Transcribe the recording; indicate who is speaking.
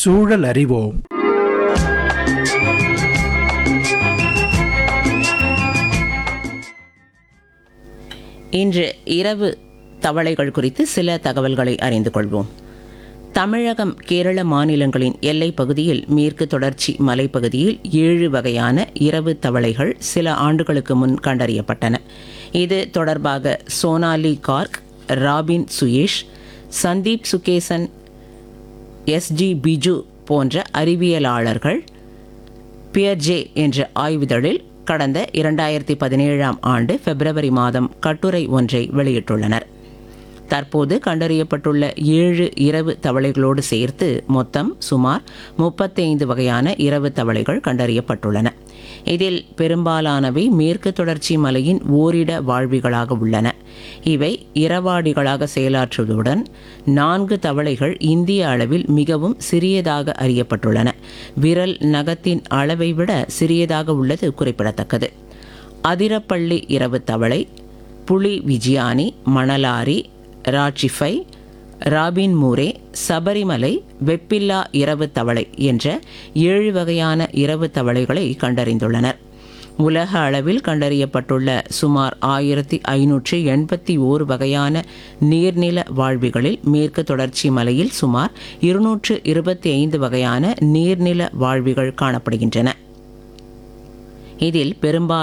Speaker 1: சூழல் அறிவோம்
Speaker 2: இன்று இரவு தவளைகள் குறித்து சில தகவல்களை அறிந்து கொள்வோம் தமிழகம் கேரள மாநிலங்களின் எல்லைப் பகுதியில் மேற்கு தொடர்ச்சி மலைப்பகுதியில் ஏழு வகையான இரவு தவளைகள் சில ஆண்டுகளுக்கு முன் கண்டறியப்பட்டன இது தொடர்பாக சோனாலி கார்க் ராபின் சுயேஷ் சந்தீப் சுகேசன் எஸ்ஜி பிஜு போன்ற அறிவியலாளர்கள் பியர்ஜே என்ற ஆய்விதழில் கடந்த இரண்டாயிரத்தி பதினேழாம் ஆண்டு பிப்ரவரி மாதம் கட்டுரை ஒன்றை வெளியிட்டுள்ளனர் தற்போது கண்டறியப்பட்டுள்ள ஏழு இரவு தவளைகளோடு சேர்த்து மொத்தம் சுமார் முப்பத்தைந்து வகையான இரவு தவளைகள் கண்டறியப்பட்டுள்ளன இதில் பெரும்பாலானவை மேற்கு தொடர்ச்சி மலையின் ஓரிட வாழ்விகளாக உள்ளன இவை இரவாடிகளாக செயலாற்றுவதுடன் நான்கு தவளைகள் இந்திய அளவில் மிகவும் சிறியதாக அறியப்பட்டுள்ளன விரல் நகத்தின் அளவை விட சிறியதாக உள்ளது குறிப்பிடத்தக்கது அதிரப்பள்ளி இரவு தவளை புலி vijayani manalari radcliffei robin moorei sabarimalai வெப்பில்லா இரவு தவளை என்ற ஏழு வகையான இரவு தவளைகளை கண்டறிந்துள்ளனர் உலக அளவில் கண்டறியப்பட்டுள்ள சுமார் ஆயிரத்தி ஐநூற்றி எண்பத்தி ஓரு வகையான நீர்நில வாழ்விகளில் மேற்கு தொடர்ச்சி மலையில் சுமார் இருநூற்று இருபத்தி ஐந்து வகையான நீர்நில வாழ்விகள் காணப்படுகின்றன இதில் பெரும்பாலான